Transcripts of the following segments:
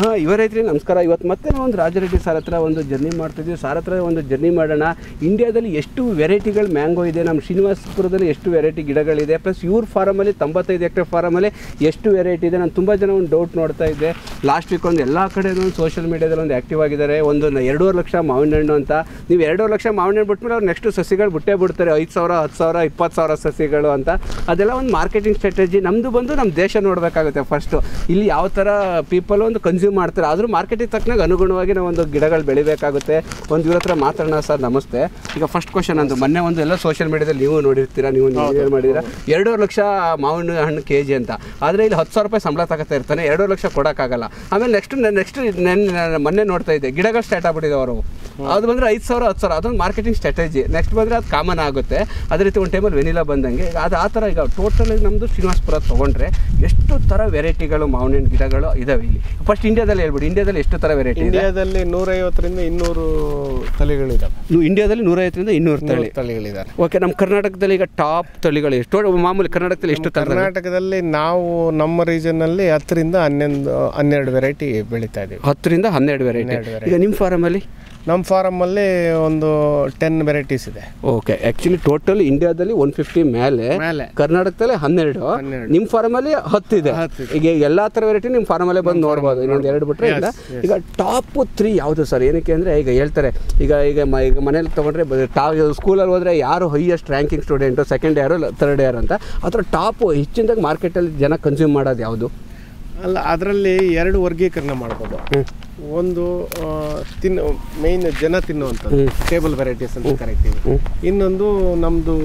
ಹಾಂ ಯುವ ರೈತರಿಗೆ ನಮಸ್ಕಾರ ಇವತ್ತು ಮತ್ತೆ ನಾವು ಒಂದು ರಾಜರೆಡ್ಡಿ ಸರ್ ಹತ್ರ ಒಂದು ಜರ್ನಿ ಮಾಡ್ತಿದ್ವಿ ಸರ್ ಹತ್ರ ಒಂದು ಜರ್ನಿ ಮಾಡೋಣ ಇಂಡಿಯಾದಲ್ಲಿ ಎಷ್ಟು ವೆರೈಟಿಗಳು ಮ್ಯಾಂಗೋ ಇದೆ ನಮ್ಮ ಶ್ರೀನಿವಾಸಪುರದಲ್ಲಿ ಎಷ್ಟು ವೆರೈಟಿ ಗಿಡಗಳಿದೆ ಪ್ಲಸ್ ಇವ್ರ ಫಾರಮಲ್ಲಿ ತೊಂಬತ್ತೈದು ಎಕರೆ ಫಾರಮಲ್ಲಿ ಎಷ್ಟು ವೆರೈಟಿ ಇದೆ ನಾನು ತುಂಬ ಜನ ಒಂದು ಡೌಟ್ ನೋಡ್ತಾ ಇದ್ದೆ ಲಾಸ್ಟ್ ವೀಕ್ ಒಂದು ಎಲ್ಲ ಕಡೆ ಒಂದು ಸೋಷಿಯಲ್ ಮೀಡಿಯಾದಲ್ಲಿ ಒಂದು ಆ್ಯಕ್ಟಿವ್ ಆಗಿದ್ದಾರೆ ಒಂದು ನ- ಎರಡೂವರೆ ಲಕ್ಷ ಮಾವಿನ ಹಣ್ಣು ಅಂತ ನೀವು ಎರಡೂವರೆ ಲಕ್ಷ ಮಾವಿನ ಹಣ್ಣು ಬಿಟ್ಮೇಲೆ ಅವ್ರು ನೆಕ್ಸ್ಟ್ ಸಸಿಗಳು ಬಿಟ್ಟೇ ಬಿಡ್ತಾರೆ ಐದು ಸಾವಿರ ಹತ್ತು ಸಾವಿರ ಇಪ್ಪತ್ತು ಸಾವಿರ ಸಸಿಗಳು ಅಂತ ಅದೆಲ್ಲ ಒಂದು ಮಾರ್ಕೆಟಿಂಗ್ ಸ್ಟ್ರಾಟಜಿ ನಮ್ಮದು ಬಂದು ನಮ್ಮ ದೇಶ ನೋಡಬೇಕಾಗುತ್ತೆ ಫಸ್ಟು ಇಲ್ಲಿ ಯಾವ ಥರ ಪೀಪಲ್ ಒಂದು ಕನ್ಸ್ಯೂಮ್ ಮಾಡ್ತಾರೆ ಆದರೂ ಮಾರ್ಕೆಟಿಗೆ ತಕ್ಕನಾಗ ಅನುಗುಣವಾಗಿ ನಾವು ಒಂದು ಗಿಡಗಳು ಬೆಳಿಬೇಕಾಗುತ್ತೆ ಒಂದು ಇವ್ರ ಹತ್ರ ಮಾತಾಡೋಣ ಸರ್ ನಮಸ್ತೆ ಈಗ ಫಸ್ಟ್ ಕ್ವಶನ್ ಅಂದು ಮೊನ್ನೆ ಒಂದು ಎಲ್ಲ ಸೋಷಿಯಲ್ ಮೀಡಿಯಾದಲ್ಲಿ ನೀವು ನೋಡಿರ್ತೀರಾ ನೀವು ಏನು ಮಾಡಿದ್ದೀರಾ ಎರಡೂವರೆ ಲಕ್ಷ ಮಾವಿನ ಹಣ್ಣು ಕೆ ಜಿ ಅಂತ ಆದರೆ ಇಲ್ಲಿ ಹತ್ತು ಸಾವಿರ ರೂಪಾಯಿ ಸಂಬಳ ತಗೋತಾ ಇರ್ತಾನೆ ಎರಡೂವರೆ ಲಕ್ಷ ಕೊಡೋಕ್ಕಾಗಲ್ಲ ಆಮೇಲೆ ನೆಕ್ಸ್ಟ್ ನೆಕ್ಸ್ಟ್ ನೆನ್ನೆ ಮೊನ್ನೆ ನೋಡ್ತಾ ಇದ್ದೆ ಗಿಡಗಳು ಸ್ಟಾರ್ಟ್ ಆಗ್ಬಿಟ್ಟಿದೆ ಅವರು ಅದು ಬಂದರೆ ಐದು ಸಾವಿರ ಹತ್ತು ಸಾವಿರ ಅದೊಂದು ಮಾರ್ಕೆಟಿಂಗ್ ಸ್ಟ್ರಾಟಜಿ ನೆಕ್ಸ್ಟ್ ಬಂದರೆ ಅದು ಕಾಮನ್ ಆಗುತ್ತೆ ಅದೇ ರೀತಿ ಒಂದು ಟೈಮಲ್ಲಿ ವೆನಿಲಾ ಬಂದಂಗೆ ಈಗ ಅದು ಆ ಥರ ಈಗ ಟೋಟಲ್ ನಮ್ಮದು ಶ್ರೀನಿವಾಸಪುರ ತೊಗೊಂಡ್ರೆ ಎಷ್ಟು ಥರ ವೆರೈಟಿಗಳು ಮಾವಿನ ಹಣ್ಣು ಗಿಡಗಳು ಇದಾವೆ ಇಲ್ಲಿ ಫಸ್ಟ್ ಇಂಡಿಯಾದಲ್ಲಿ ಹೇಳ್ಬಿಡಿ ಇಂಡಿಯಾದಲ್ಲಿ ಎಷ್ಟು ಥರ ವೆರೈಟಿ ಇದೆ ಇಂಡಿಯಾದಲ್ಲಿ ನೂರೈವತ್ತರಿಂದ ಇನ್ನೂರು ತಳಿಗಳಿದಾವೆ ನೀವು ಇಂಡಿಯಾದಲ್ಲಿ ನೂರೈವತ್ತರಿಂದ ಇನ್ನೂರು ತಳಿ ನೂರು ತಳಿಗಳಿದ್ದಾರೆ ಓಕೆ ನಮ್ಮ ಕರ್ನಾಟಕದಲ್ಲಿ ಈಗ ಟಾಪ್ ತಳಿಗಳು ಎಷ್ಟು ಮಾಮೂಲಿ ಕರ್ನಾಟಕದಲ್ಲಿ ಎಷ್ಟು ಥರ ಕರ್ನಾಟಕದಲ್ಲಿ ನಾವು ನಮ್ಮ ರೀಜನ್ನಲ್ಲಿ ಹತ್ತರಿಂದ ಹನ್ನೊಂದು ಹನ್ನೆರಡು ವೆರೈಟಿ ಬೆಳೀತಾ ಇದೀವಿ ಹತ್ತರಿಂದ ಹನ್ನೆರಡು ವೆರೈಟಿ ಹನ್ನೆರಡು ಈಗ ನಿಮ್ಮ ಫಾರಮಲ್ಲಿ ನಮ್ಮ ಫಾರಮಲ್ಲಿ ಒಂದು ಟೆನ್ ವೆರೈಟೀಸ್ ಇದೆ ಓಕೆ ಆ್ಯಕ್ಚುಲಿ ಟೋಟಲ್ ಇಂಡಿಯಾದಲ್ಲಿ ಒನ್ ಫಿಫ್ಟಿ ಮೇಲೆ ಮೇಲೆ ಕರ್ನಾಟಕದಲ್ಲಿ ಹನ್ನೆರಡು ಹನ್ನೆರಡು. ನಿಮ್ಮ ಫಾರಮಲ್ಲಿ ಹತ್ತಿದೆ ಹತ್ತಿದೆ. ಈಗ ಎಲ್ಲಾ ಥರ ವೆರೈಟಿ ನಿಮ್ಮ ಫಾರಮಲ್ಲೇ ಬಂದು ನೋಡ್ಬೋದು ಇನ್ನೊಂದು ಎರಡು ಬಿಟ್ರೆ ಇಲ್ಲ ಈಗ ಟಾಪ್ ತ್ರೀ ಯಾವುದು ಸರ್ ಏನಕ್ಕೆ ಅಂದರೆ ಈಗ ಹೇಳ್ತಾರೆ ಈಗ ಈಗ ಮ ಈಗ ಮನೇಲಿ ತೊಗೊಂಡ್ರೆ ಬ- ಟಾ ಸ್ಕೂಲಲ್ಲಿ ಹೋದರೆ ಯಾರು highest ranking student second year third year ಅಂತ ಆ ಥರ ಟಾಪು ಹೆಚ್ಚಿನದಾಗಿ ಮಾರ್ಕೆಟಲ್ಲಿ ಜನ ಕನ್ಸ್ಯೂಮ್ ಮಾಡೋದು ಯಾವುದು ಅಲ್ಲ ಅದರಲ್ಲಿ ಎರಡು ವರ್ಗೀಕರಣ ಮಾಡ್ಬೋದು ಒಂದು ಆ, ತಿನ್ನು ಮೇಯ್ನ್ ಜನ ತಿನ್ನುವಂಥದ್ದು ಟೇಬಲ್ ವೆರೈಟೀಸ್ ಅಂತ ಕರಿತೀವಿ ಇನ್ನೊಂದು ನಮ್ಮದು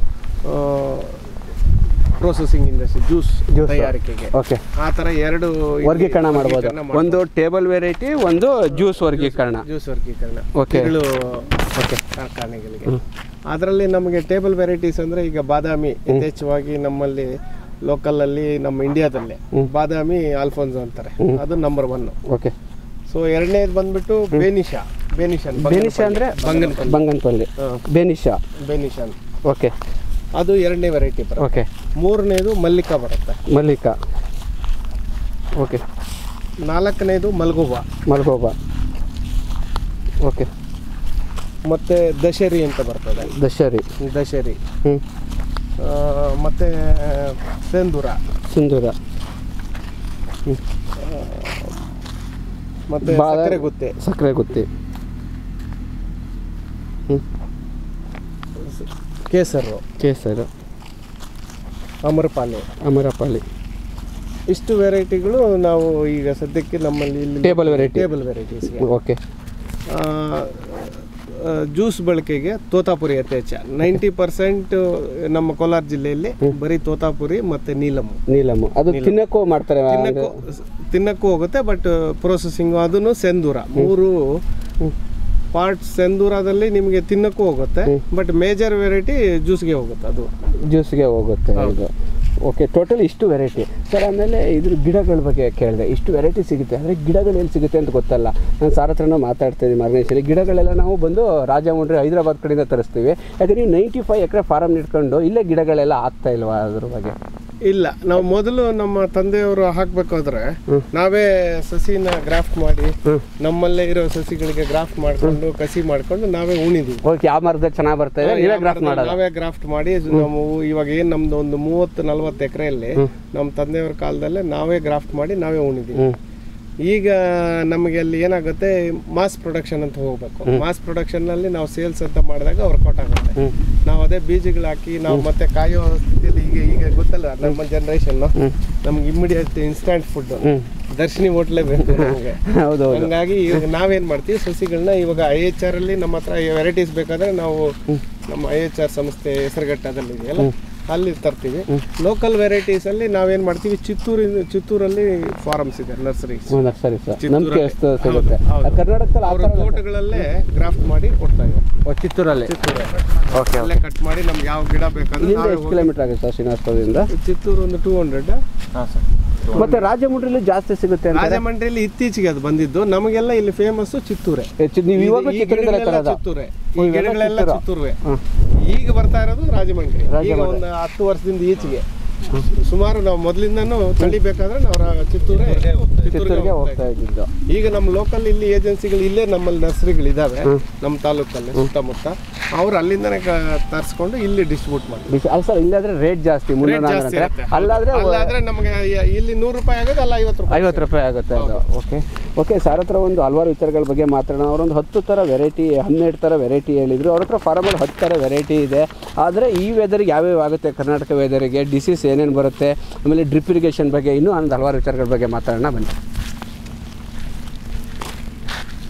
ಪ್ರೊಸೆಸಿಂಗ್ ಇಂಡಸ್ಟ್ರಿ ಜ್ಯೂಸ್ Juice. ತಯಾರಿಕೆಗೆ ಓಕೆ ಆ ಥರ ಎರಡು ಇಲ್ಲಿ ವರ್ಗೀಕರಣ ಮಾಡ್ಬೋದು ವರ್ಗೀಕರಣ ಮಾಡ್ಬೋದು. ಒಂದು ಟೇಬಲ್ ವೆರೈಟಿ ಒಂದು ಜ್ಯೂಸ್ ವರ್ಗೀಕರಣ ಜ್ಯೂಸ್ ವರ್ಗೀಕರಣ Okay. ತಿರುಳು ಕಾರ್ಖಾನೆಗಳಿಗೆ ಅದರಲ್ಲಿ ನಮಗೆ ಟೇಬಲ್ ವೆರೈಟೀಸ್ ಅಂದರೆ ಈಗ ಬಾದಾಮಿ ಯಥೇಚ್ಛವಾಗಿ ನಮ್ಮಲ್ಲಿ ಲೋಕಲಲ್ಲಿ ನಮ್ಮ ಇಂಡಿಯಾದಲ್ಲೇ ಬಾದಾಮಿ ಆಲ್ಫೋನ್ಸೋ ಅಂತಾರೆ ಅದು ನಂಬರ್ ಒನ್ ಓಕೆ ಸೊ ಎರಡನೇದು ಬಂದ್ಬಿಟ್ಟು ಬೇನಿಶಾ ಬೇನಿಶನ್ ಬೇನಿಶಾ ಅಂದರೆ ಬಂಗನಪಲ್ಲಿ ಬಂಗನಪಲ್ಲಿ ಹಾ. ಬೇನಿಶಾ ಬೇನಿಶನ್ ಓಕೆ ಅದು ಎರಡನೇ ವೆರೈಟಿ ಬರುತ್ತೆ ಓಕೆ ಮೂರನೇದು ಮಲ್ಲಿಕಾ ಬರುತ್ತೆ ಮಲ್ಲಿಕಾ ಓಕೆ ನಾಲ್ಕನೇದು ಮಲ್ಗುಬಾ ಮಲ್ಗೋಬಾ ಓಕೆ ಮತ್ತೆ ದಶರಿ ಅಂತ ಬರ್ತದೆ ದಶರಿ ದಶರಿ ಹ್ಞೂ ಆ, ಮತ್ತೆ ಸೆಂದೂರ ಸಿಂಧೂರ ಮತ್ತೆ ಬಾದ- ಸಕ್ಕರೆ ಗುತ್ತೆ ಸಕ್ಕರೆ ಗುತ್ತಿ ಹ್ಞೂ ಕೇಸರು ಕೇಸರು ಅಮರಪಾಲಿ ಅಮರಪಾಲಿ ಇಷ್ಟು ವೆರೈಟಿಗಳು ನಾವು ಈಗ ಸದ್ಯಕ್ಕೆ ನಮ್ಮಲ್ಲಿ ಇಲ್ಲಿ Table variety. ಟೇಬಲ್ ವೆರೈಟೀಸ್ಗೆ ಓಕೆ ಜ್ಯೂಸ್ ಬಳಕೆಗೆ ತೋತಾಪುರಿ ಯಥೇಚ್ಛ ನೈಂಟಿ ಪರ್ಸೆಂಟ್ ನಮ್ಮ ಕೋಲಾರ ಜಿಲ್ಲೆಯಲ್ಲಿ ಬರೀ ತೋತಾಪುರಿ ಮತ್ತೆ ನೀಲಮ್ಮು ನೀಲಮ್ಮು ಅದು ತಿನ್ನಕ್ಕೂ ಮಾಡ್ತಾರೆ ತಿನ್ನಕ್ಕೂ ತಿನ್ನಕ್ಕೂ ಹೋಗುತ್ತೆ ಬಟ್ ಪ್ರೊಸೆಸಿಂಗ್ ಅದನ್ನು ಸೆಂದೂರ ಮೂರು ಪಾರ್ಟ್ ಸೆಂದೂರದಲ್ಲಿ ನಿಮಗೆ ತಿನ್ನಕ್ಕೂ ಹೋಗುತ್ತೆ ಬಟ್ ಮೇಜರ್ ವೆರೈಟಿ ಜ್ಯೂಸ್ಗೆ ಹೋಗುತ್ತೆ ಅದು ಜ್ಯೂಸ್ಗೆ ಹೋಗುತ್ತೆ ಇದು ಓಕೆ ಟೋಟಲ್ ಇಷ್ಟು ವೆರೈಟಿ ಸರ್ ಆಮೇಲೆ ಇದ್ರ ಗಿಡಗಳ ಬಗ್ಗೆ ಕೇಳಿದೆ ಇಷ್ಟು ವೆರೈಟಿ ಸಿಗುತ್ತೆ ಅಂದರೆ ಗಿಡಗಳು ಎಲ್ಲಿ ಸಿಗುತ್ತೆ ಅಂತ ಗೊತ್ತಲ್ಲ ನಾನು ಸಾರ್ ಹತ್ರನೂ ಮಾತಾಡ್ತಾ ಇದ್ದೀನಿ ಮಾರ್ಗೇಶಲ್ಲಿ ಗಿಡಗಳೆಲ್ಲ ನಾವು ಬಂದು ರಾಜಮುಂಡ್ರಿ ಹೈದರಾಬಾದ್ ಕಡೆಯಿಂದ ತರಿಸ್ತೀವಿ ಯಾಕಂದ್ರೆ ನೀವು ನೈಂಟಿ ಫೈವ್ ಎಕರೆ ಫಾರಮ್ ಇಟ್ಕೊಂಡು ಇಲ್ಲೇ ಗಿಡಗಳೆಲ್ಲ ಆಗ್ತಾ ಇಲ್ವಾ ಅದ್ರ ಬಗ್ಗೆ ಇಲ್ಲ ನಾವು ಮೊದಲು ನಮ್ಮ ತಂದೆಯವರು ಹಾಕ್ಬೇಕಾದ್ರೆ ನಾವೇ ಸಸಿನ ಗ್ರಾಫ್ಟ್ ಮಾಡಿ ನಮ್ಮಲ್ಲೇ ಇರೋ ಸಸಿಗಳಿಗೆ ಗ್ರಾಫ್ಟ್ ಮಾಡ್ಕೊಂಡು ಕಸಿ ಮಾಡ್ಕೊಂಡು ನಾವೇ ಉಣಿದೀವಿ ಓಕೆ ಯಾವ ಮರದ ಚೆನ್ನಾಗಿ ಬರ್ತಾ ಇದೆ ನೀವೇ ಗ್ರಾಫ್ಟ್ ಮಾಡೋದು ನಾವೇ ಗ್ರಾಫ್ಟ್ ಮಾಡಿ ನಾವು ಇವಾಗ ಏನ್ ನಮ್ದು ಒಂದು ಮೂವತ್ತು ನಲ್ವತ್ತು ಎಕರೆಯಲ್ಲಿ ನಮ್ಮ ತಂದೆಯವ್ರ ಕಾಲದಲ್ಲೇ ನಾವೇ ಗ್ರಾಫ್ಟ್ ಮಾಡಿ ನಾವೇ ಉಣಿದೀವಿ ಹ್ಞೂ ಈಗ ನಮಗೆ ಅಲ್ಲಿ ಏನಾಗುತ್ತೆ ಮಾಸ್ ಪ್ರೊಡಕ್ಷನ್ ಅಂತ ಹೋಗ್ಬೇಕು ಮಾಸ್ ಪ್ರೊಡಕ್ಷನ್ ನಲ್ಲಿ ನಾವು ಸೇಲ್ಸ್ ಅಂತ ಮಾಡಿದಾಗ ವರ್ಕೌಟ್ ಆಗುತ್ತೆ ಹ್ಮ್. ನಾವು ಅದೇ ಬೀಜಗಳು ಹಾಕಿ ನಾವು ಮತ್ತೆ ಕಾಯೋ ಸ್ಥಿತಿಯಲ್ಲಿ ಈಗ ಈಗ ಗೊತ್ತಲ್ಲ ನಮ್ಮ ಜನರೇಷನ್ ನಮ್ಗೆ ಇಮಿಡಿಯೇಟ್ ಇನ್ಸ್ಟಂಟ್ ಫುಡ್ ಹ್ಞೂ ದರ್ಶಿನಿ ಹೋಟ್ಲೇ ಬೇಕು ನಮಗೆ ಹೌದು ಹೌದು ಹಂಗಾಗಿ ಇವಾಗ ನಾವೇನ್ ಮಾಡ್ತೀವಿ ಸಸಿಗಳನ್ನ ಇವಾಗ ಐ ಎಚ್ ಆರ್ ಅಲ್ಲಿ ನಮ್ಮ ಹತ್ರ ವೆರೈಟೀಸ್ ಬೇಕಾದ್ರೆ ನಾವು ನಮ್ಮ ಐ ಎಚ್ ಆರ್ ಸಂಸ್ಥೆ ಹೆಸರುಘಟ್ಟದಲ್ಲಿ ಇದೆಯಲ್ಲ ಅಲ್ಲಿ ತರ್ತೀವಿ ಲೋಕಲ್ ವೆರೈಟೀಸ್ ಅಲ್ಲಿ ನಾವೇನ್ ಮಾಡ್ತೀವಿ ಚಿತ್ತೂರಿನ ಚಿತ್ತೂರಲ್ಲಿ ಫಾರಮ್ಸ್ ಇದೆ ನರ್ಸರೀಸ್ ಹ್ಞೂ ಸರಿ ಸರ್ ಚಿತ್ತೂರಲ್ಲಿ. ನಂಬಿಕೆ ಎಷ್ಟು ಸಿಗುತ್ತೆ ಹೌದು. ಕರ್ನಾಟಕದಲ್ಲಿ ಆ ಅವರ ಥರ ತೋಟಗಳಲ್ಲೇ ಗ್ರಾಫ್ಟ್ ಮಾಡಿ ಕೊಡ್ತಾ ಇದ್ದಾರೆ ಓ, ಚಿತ್ತೂರಲ್ಲಿ ಓಕೆ ಅಲ್ಲೇ ಕಟ್ ಮಾಡಿ ನಮ್ಗೆ ಯಾವ ಗಿಡ ಬೇಕಾದ್ರೆ ಇಲ್ಲಿಂದ ನಾವೇ ಎಷ್ಟು ಕಿಲೋಮೀಟರ್ ಆಗುತ್ತೆ ಸರ್ ಶ್ರೀನಿವಾಸಪುರದಿಂದ ಹೋಗಿ- ಚಿತ್ತೂರು ಒಂದು ಟೂ ಹಂಡ್ರೆಡ್ ಮತ್ತೆ ರಾಜಮುಂಡ್ರಿಲಿ ಜಾಸ್ತಿ ಸಿಗುತ್ತೆ ಅಂತ ರಾಜಮಂಡ್ರಿಯಲ್ಲಿ ಇತ್ತೀಚೆಗೆ ಅದು ಬಂದಿದ್ದು ನಮಗೆಲ್ಲ ಇಲ್ಲಿ ಫೇಮಸ್ ಚಿತ್ತೂರೇ ನೀವು ಇವಾಗ ಈ ಚಿತ್ರದಿಂದಲೇ ಗಿಡಗಳೆಲ್ಲ ತರೋದಾ? ಚಿತ್ತೂರೇ ಓ, ಈ ಇವೆಲ್ಲ ಗಿಡಗಳೆಲ್ಲ ಚಿತ್ತೂರಾ? ಚಿತ್ತೂರುವೆ ಹ್ಮ್. ಈಗ ಬರ್ತಾ ಇರೋದು ರಾಜಮಂಡ್ರಿ ಈಗ ರಾಜಮಂಡ್ರಿ. ಒಂದು ಹತ್ತು ವರ್ಷದಿಂದ ಈಚೆಗೆ ಸುಮಾರು ನಾವು ಮೊದಲಿಂದನೂ ತಳಿ ಬೇಕಾದ್ರೆ ನಾವು ರಾ- ಚಿತ್ತೂರೇ ಚಿತ್ತೂರಿಗೆ ಚಿತ್ತೂರಿಗೆ ಹೋಗ್ತಾ ಹೋಗ್ತಾ ಇದ್ದಿದ್ದು ಈಗ ನಮ್ಮ ಲೋಕಲ್ ಇಲ್ಲಿ ಏಜೆನ್ಸಿಗಳು ಇಲ್ಲೇ ನಮ್ಮಲ್ಲಿ ನರ್ಸರಿಗಳು ಇದಾವೆ ನಮ್ಮ ತಾಲೂಕಲ್ಲಿ ಸುತ್ತಮುತ್ತ ಅವ್ರು ಅಲ್ಲಿಂದನೇ ಕ- ತರಿಸ್ಕೊಂಡು ಇಲ್ಲಿ ಡಿಸ್ಟ್ರಿಬ್ಯೂಟ್ ಮಾಡ್ತಾರೆ ಬಿಸಿ ಅಲ್ಲ ಸರ್ ಇಲ್ಲಾದ್ರೆ ರೇಟ್ ಜಾಸ್ತಿ ಮುನ್ನೂರ ಜಾಸ್ತಿ ನಾಲ್ಕು ಇರುತ್ತೆ. ಅಲ್ಲಾದ್ರೆ ಅಲ್ಲಾದ್ರೆ ನಮಗೆ ಯ- ಇಲ್ಲಿ ನೂರು ರೂಪಾಯಿ ಆಗೋದು ಅಲ್ಲ ಐವತ್ತು ರೂಪಾಯಿ ಐವತ್ತು ರೂಪಾಯಿ ಆಗುತ್ತೆ ಅದು ಓಕೆ ಓಕೆ ಸರ್ ಹತ್ರ ಒಂದು ಹಲವಾರು ವಿಚಾರಗಳ ಬಗ್ಗೆ ಮಾತಾಡೋಣ ಅವರೊಂದು ಹತ್ತು ಥರ ವೆರೈಟಿ ಹನ್ನೆರಡು ಥರ ವೆರೈಟಿ ಹೇಳಿದ್ರು ಅವ್ರ ಹತ್ರ ಫಾರಮಲ್ಲಿ ಹತ್ತು ಥರ ವೆರೈಟಿ ಇದೆ ಆದರೆ ಈ ವೆದರ್ಗೆ ಯಾವ್ಯಾವ ಆಗುತ್ತೆ ಕರ್ನಾಟಕ ವೆದರಿಗೆ ಡಿಸೀಸ್ ಏನೇನು ಬರುತ್ತೆ ಆಮೇಲೆ ಡ್ರಿಪ್ ಇರಿಗೇಷನ್ ಬಗ್ಗೆ ಇನ್ನೂ ಒಂದು ಹಲವಾರು ವಿಚಾರಗಳ ಬಗ್ಗೆ ಮಾತಾಡೋಣ ಬನ್ನಿ